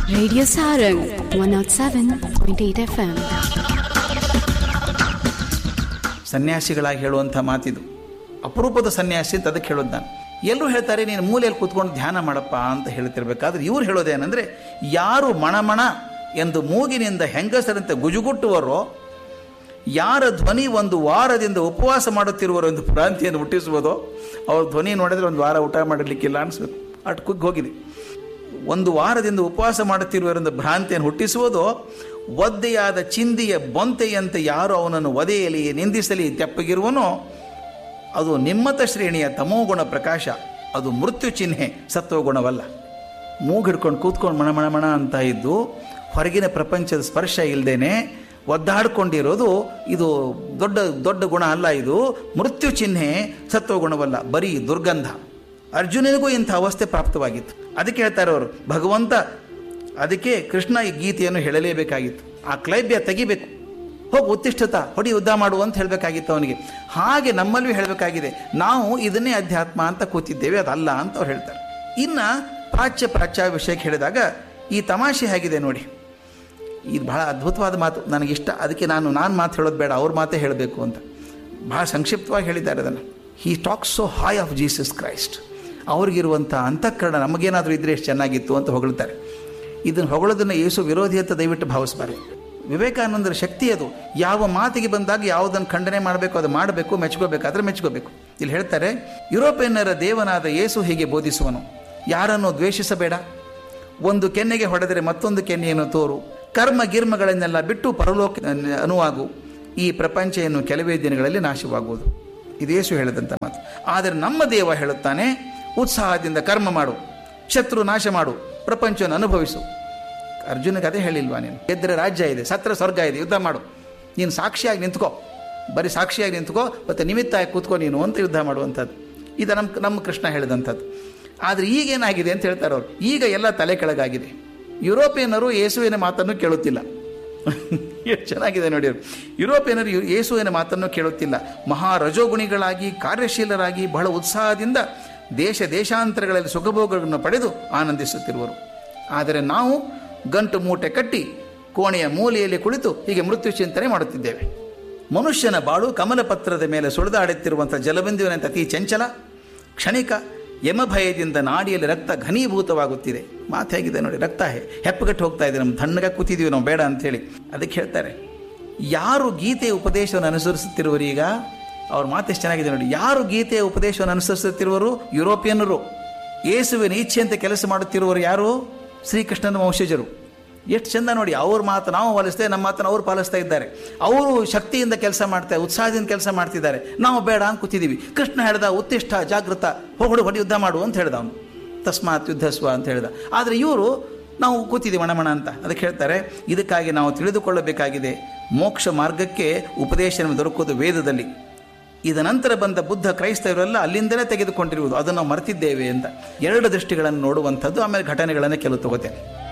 Radio Sarang 107.8 FM. ಸನ್ಯಾಸಿಗಳಾಗಿ ಹೇಳುವಂಥ ಮಾತಿದು ಅಪರೂಪದ ಸನ್ಯಾಸಿ ಅಂತ ಅದಕ್ಕೆ ಹೇಳೋದು ನಾನು ಎಲ್ಲರೂ ಹೇಳ್ತಾರೆ ನೀನು ಮೂಲೆಯಲ್ಲಿ ಕೂತ್ಕೊಂಡು ಧ್ಯಾನ ಮಾಡಪ್ಪ ಅಂತ ಹೇಳ್ತಿರ್ಬೇಕಾದ್ರೆ ಇವ್ರು ಹೇಳೋದೇನೆಂದರೆ ಯಾರು ಮಣಮಣ ಎಂದು ಮೂಗಿನಿಂದ ಹೆಂಗಸರಂತೆ ಗುಜುಗುಟ್ಟುವರೋ ಯಾರ ಧ್ವನಿ ಒಂದು ವಾರದಿಂದ ಉಪವಾಸ ಮಾಡುತ್ತಿರುವರು ಎಂದು ಭ್ರಾಂತಿಯನ್ನು ಹುಟ್ಟಿಸುವುದೋ ಅವ್ರ ಧ್ವನಿ ನೋಡಿದ್ರೆ ಒಂದು ವಾರ ಊಟ ಮಾಡಿರ್ಲಿಕ್ಕಿಲ್ಲ ಅನಿಸ್ಬೇಕು ಅಟ್ ಕುಗ್ಗಿ ಹೋಗಿದೆ ಒಂದು ವಾರದಿಂದ ಉಪವಾಸ ಮಾಡುತ್ತಿರುವರೆಂದು ಭ್ರಾಂತಿಯನ್ನು ಹುಟ್ಟಿಸುವುದೋ ಒದ್ದೆಯಾದ ಚಿಂದಿಯ ಬೊಂತೆಯಂತೆ ಯಾರು ಅವನನ್ನು ಒದೆಯಲಿ ನಿಂದಿಸಲಿ ತೆಪ್ಪಗಿರುವನೋ ಅದು ನಿಮ್ಮತ ಶ್ರೇಣಿಯ ತಮೋಗುಣ ಪ್ರಕಾಶ ಅದು ಮೃತ್ಯು ಚಿಹ್ನೆ ಸತ್ವಗುಣವಲ್ಲ ಮೂಗು ಹಿಡ್ಕೊಂಡು ಕೂತ್ಕೊಂಡು ಮಣ ಮಣ ಮಣ ಅಂತ ಇದ್ದು ಹೊರಗಿನ ಪ್ರಪಂಚದ ಸ್ಪರ್ಶ ಇಲ್ಲದೇನೆ ಒದ್ದಾಡ್ಕೊಂಡಿರೋದು ಇದು ದೊಡ್ಡ ದೊಡ್ಡ ಗುಣ ಅಲ್ಲ ಇದು ಮೃತ್ಯು ಚಿಹ್ನೆ ಸತ್ವಗುಣವಲ್ಲ ಬರೀ ದುರ್ಗಂಧ ಅರ್ಜುನನಿಗೂ ಇಂಥ ಅವಸ್ಥೆ ಪ್ರಾಪ್ತವಾಗಿತ್ತು ಅದಕ್ಕೆ ಹೇಳ್ತಾರೆ ಅವರು ಭಗವಂತ ಅದಕ್ಕೆ ಕೃಷ್ಣ ಈ ಗೀತೆಯನ್ನು ಹೇಳಲೇಬೇಕಾಗಿತ್ತು ಆ ಕ್ಲೈಬ್ಯ ತೆಗಿಬೇಕು ಹೋಗಿ ಉತ್ತಿಷ್ಠತ ಹೊಡಿ ಯುದ್ಧ ಮಾಡು ಅಂತ ಹೇಳಬೇಕಾಗಿತ್ತು ಅವನಿಗೆ ಹಾಗೆ ನಮ್ಮಲ್ಲೂ ಹೇಳಬೇಕಾಗಿದೆ ನಾವು ಇದನ್ನೇ ಅಧ್ಯಾತ್ಮ ಅಂತ ಕೂತಿದ್ದೇವೆ ಅದಲ್ಲ ಅಂತ ಅವ್ರು ಹೇಳ್ತಾರೆ ಇನ್ನು ಪ್ರಾಚ್ಯ ಪ್ರಾಚ್ಯ ವಿಷಯಕ್ಕೆ ಹೇಳಿದಾಗ ಈ ತಮಾಷೆ ಹೇಗಿದೆ ನೋಡಿ ಇದು ಬಹಳ ಅದ್ಭುತವಾದ ಮಾತು ನನಗಿಷ್ಟ ಅದಕ್ಕೆ ನಾನು ನಾನು ಮಾತು ಹೇಳೋದು ಬೇಡ ಅವ್ರ ಮಾತೇ ಹೇಳಬೇಕು ಅಂತ ಬಹಳ ಸಂಕ್ಷಿಪ್ತವಾಗಿ ಹೇಳಿದ್ದಾರೆ ಅದನ್ನು he talks so high of Jesus Christ ಅವ್ರಿಗಿರುವಂಥ ಅಂತಃಕರಣ ನಮಗೇನಾದರೂ ಇದ್ರೆ ಎಷ್ಟು ಚೆನ್ನಾಗಿತ್ತು ಅಂತ ಹೊಗಳ್ತಾರೆ ಇದನ್ನು ಹೊಗಳೋದನ್ನು ಯೇಸು ವಿರೋಧಿ ಅಂತ ದಯವಿಟ್ಟು ಭಾವಿಸಬಾರ್ದು ವಿವೇಕಾನಂದರ ಶಕ್ತಿ ಅದು ಯಾವ ಮಾತಿಗೆ ಬಂದಾಗ ಯಾವುದನ್ನು ಖಂಡನೆ ಮಾಡಬೇಕು ಅದು ಮಾಡಬೇಕು ಮೆಚ್ಕೋಬೇಕಾದ್ರೆ ಮೆಚ್ಕೋಬೇಕು ಇಲ್ಲಿ ಹೇಳ್ತಾರೆ ಯುರೋಪಿಯನ್ನರ ದೇವನಾದ ಯೇಸು ಹೀಗೆ ಬೋಧಿಸುವನು ಯಾರನ್ನು ದ್ವೇಷಿಸಬೇಡ ಒಂದು ಕೆನ್ನೆಗೆ ಹೊಡೆದರೆ ಮತ್ತೊಂದು ಕೆನ್ನೆಯನ್ನು ತೋರು ಕರ್ಮ ಗಿರ್ಮಗಳನ್ನೆಲ್ಲ ಬಿಟ್ಟು ಪರಲೋಕ ಅನುವಾಗು ಈ ಪ್ರಪಂಚ ಇನ್ನು ಕೆಲವೇ ದಿನಗಳಲ್ಲಿ ನಾಶವಾಗುವುದು ಇದೇಸು ಹೇಳಿದಂಥ ಮಾತು ಆದರೆ ನಮ್ಮ ದೇವ ಹೇಳುತ್ತಾನೆ ಉತ್ಸಾಹದಿಂದ ಕರ್ಮ ಮಾಡು ಶತ್ರು ನಾಶ ಮಾಡು ಪ್ರಪಂಚವನ್ನು ಅನುಭವಿಸು ಅರ್ಜುನಿಗೆ ಅದೇ ಹೇಳಿಲ್ವಾ ನೀನು ಗೆದ್ದರೆ ರಾಜ್ಯ ಇದೆ ಸತ್ರ ಸ್ವರ್ಗ ಇದೆ ಯುದ್ಧ ಮಾಡು ನೀನು ಸಾಕ್ಷಿಯಾಗಿ ನಿಂತ್ಕೋ ಬರೀ ಸಾಕ್ಷಿಯಾಗಿ ನಿಂತ್ಕೋ ಮತ್ತು ನಿಮಿತ್ತ ಆಗಿ ಕೂತ್ಕೋ ನೀನು ಅಂತ ಯುದ್ಧ ಮಾಡುವಂಥದ್ದು ಇದು ನಮ್ಮ ನಮ್ಮ ಕೃಷ್ಣ ಹೇಳಿದಂಥದ್ದು ಆದರೆ ಈಗೇನಾಗಿದೆ ಅಂತ ಹೇಳ್ತಾರೆ ಅವರು ಈಗ ಎಲ್ಲ ತಲೆ ಕೆಳಗಾಗಿದೆ ಯುರೋಪಿಯನ್ನರು ಯೇಸುವಿನ ಮಾತನ್ನು ಕೇಳುತ್ತಿಲ್ಲ ಎಷ್ಟು ಚೆನ್ನಾಗಿದೆ ನೋಡಿ ಅವರು ಯುರೋಪಿಯನ್ನರು ಯು- ಯೇಸುವಿನ ಮಾತನ್ನು ಕೇಳುತ್ತಿಲ್ಲ ಮಹಾ ರಜೋಗುಣಿಗಳಾಗಿ ಕಾರ್ಯಶೀಲರಾಗಿ ಬಹಳ ಉತ್ಸಾಹದಿಂದ ದೇಶ ದೇಶಾಂತರಗಳಲ್ಲಿ ಸುಖಭೋಗಗಳನ್ನು ಪಡೆದು ಆನಂದಿಸುತ್ತಿರುವರು ಆದರೆ ನಾವು ಗಂಟು ಮೂಟೆ ಕಟ್ಟಿ ಕೋಣೆಯ ಮೂಲೆಯಲ್ಲಿ ಕುಳಿತು ಹೀಗೆ ಮೃತ್ಯು ಚಿಂತನೆ ಮಾಡುತ್ತಿದ್ದೇವೆ ಮನುಷ್ಯನ ಬಾಳು ಕಮಲಪತ್ರದ ಮೇಲೆ ಸುಳಿದಾಡುತ್ತಿರುವಂಥ ಜಲಬಿಂದುವಿನಂತೆ ಅತಿ ಚಂಚಲ ಕ್ಷಣಿಕ ಯಮಭಯದಿಂದ ನಾಡಿಯಲ್ಲಿ ರಕ್ತ ಘನೀಭೂತವಾಗುತ್ತಿದೆ ಮಾತು ಹೇಗಿದೆ ನೋಡಿ ರಕ್ತ ಹೆ- ಹೆಪ್ಪಗಟ್ಟು ಹೋಗ್ತಾ ಇದೆ ನಮ್ಮ ತಣ್ಣಗೆ ಕೂತಿದ್ದೀವಿ ನಾವು ಬೇಡ ಅಂತೇಳಿ ಅದಕ್ಕೆ ಹೇಳ್ತಾರೆ ಯಾರು ಗೀತೆಯ ಉಪದೇಶವನ್ನು ಅನುಸರಿಸುತ್ತಿರುವರು ಈಗ ಅವ್ರ ಮಾತು ಎಷ್ಟು ಚೆನ್ನಾಗಿದೆ ನೋಡಿ ಯಾರು ಗೀತೆಯ ಉಪದೇಶವನ್ನು ಅನುಸರಿಸುತ್ತಿರುವರು ಯುರೋಪಿಯನ್ನರು ಯೇಸುವಿನ ಇಚ್ಛೆಯಂತೆ ಕೆಲಸ ಮಾಡುತ್ತಿರುವರು ಯಾರು ಶ್ರೀಕೃಷ್ಣನ ವಂಶಜರು ಎಷ್ಟು ಚಂದ ನೋಡಿ ಅವ್ರ ಮಾತು ನಾವು ಪಾಲಿಸ್ತೇವೆ ನಮ್ಮ ಮಾತನ್ನು ಅವ್ರು ಪಾಲಿಸ್ತಾ ಇದ್ದಾರೆ ಅವರು ಶಕ್ತಿಯಿಂದ ಕೆಲಸ ಮಾಡ್ತಾರೆ ಉತ್ಸಾಹದಿಂದ ಕೆಲಸ ಮಾಡ್ತಿದ್ದಾರೆ ನಾವು ಬೇಡ ಅಂತ ಕೂತಿದ್ದೀವಿ ಕೃಷ್ಣ ಹೇಳ್ದ ಉತ್ತಿಷ್ಠ ಜಾಗೃತ ಹೋಗಡು ಹೊಡಿ ಯುದ್ಧ ಮಾಡು ಅಂತ ಹೇಳ್ದ ಅವನು ತಸ್ಮಾತ್ ಯುದ್ಧಸ್ವ ಅಂತ ಹೇಳ್ದ ಆದರೆ ಇವರು ನಾವು ಕೂತಿದ್ದೀವಿ ಮಣಮಣ ಅಂತ ಅದಕ್ಕೆ ಹೇಳ್ತಾರೆ ಇದಕ್ಕಾಗಿ ನಾವು ತಿಳಿದುಕೊಳ್ಳಬೇಕಾಗಿದೆ ಮೋಕ್ಷ ಮಾರ್ಗಕ್ಕೆ ಉಪದೇಶ ದೊರಕುವುದು ವೇದದಲ್ಲಿ ಇದ ನಂತರ ಬಂದ ಬುದ್ಧ ಕ್ರೈಸ್ತವರೆಲ್ಲ ಅಲ್ಲಿಂದಲೇ ತೆಗೆದುಕೊಂಡಿರುವುದು ಅದನ್ನು ನಾವು ಮರೆತಿದ್ದೇವೆ ಅಂತ ಎರಡು ದೃಷ್ಟಿಗಳನ್ನು ನೋಡುವಂಥದ್ದು ಆಮೇಲೆ ಘಟನೆಗಳನ್ನು ಕೆಲವು ತಗೋತೇನೆ